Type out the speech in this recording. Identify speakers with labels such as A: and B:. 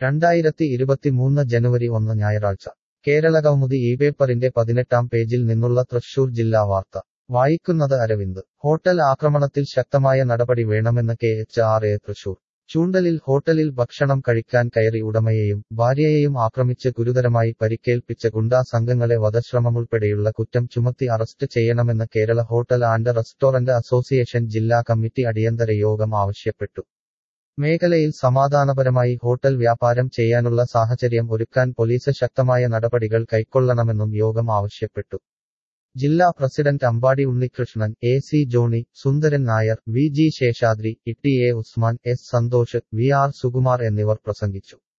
A: രണ്ടായിരത്തി ഇരുപത്തിമൂന്ന് ജനുവരി ഒന്ന് ഞായറാഴ്ച കേരള കൗമുദി ഈ പേപ്പറിന്റെ പതിനെട്ടാം പേജിൽ നിന്നുള്ള തൃശൂർ ജില്ലാ വാർത്ത വായിക്കുന്നത് അരവിന്ദ് ഹോട്ടൽ ആക്രമണത്തിൽ ശക്തമായ നടപടി വേണമെന്ന് K H R A Thrissur ചൂണ്ടലിൽ ഹോട്ടലിൽ ഭക്ഷണം കഴിക്കാൻ കയറി ഉടമയെയും ഭാര്യയെയും ആക്രമിച്ച് ഗുരുതരമായി പരിക്കേൽപ്പിച്ച ഗുണ്ടാ സംഘങ്ങളെ വധശ്രമമുൾപ്പെടെയുള്ള കുറ്റം ചുമത്തി അറസ്റ്റ് ചെയ്യണമെന്ന് Kerala hotel and restaurant association ജില്ലാ കമ്മിറ്റി അടിയന്തര യോഗം ആവശ്യപ്പെട്ടു മേഖലയിൽ സമാധാനപരമായി ഹോട്ടൽ വ്യാപാരം ചെയ്യാനുള്ള സാഹചര്യം ഒരുക്കാൻ പോലീസ് ശക്തമായ നടപടികൾ കൈക്കൊള്ളണമെന്നും യോഗം ആവശ്യപ്പെട്ടു ജില്ലാ president Ambadi Unnikrishnan A C Johny Sundaran Nair V G Seshadri E T A Usman S Santhosh V R Sukumar എന്നിവർ പ്രസംഗിച്ചു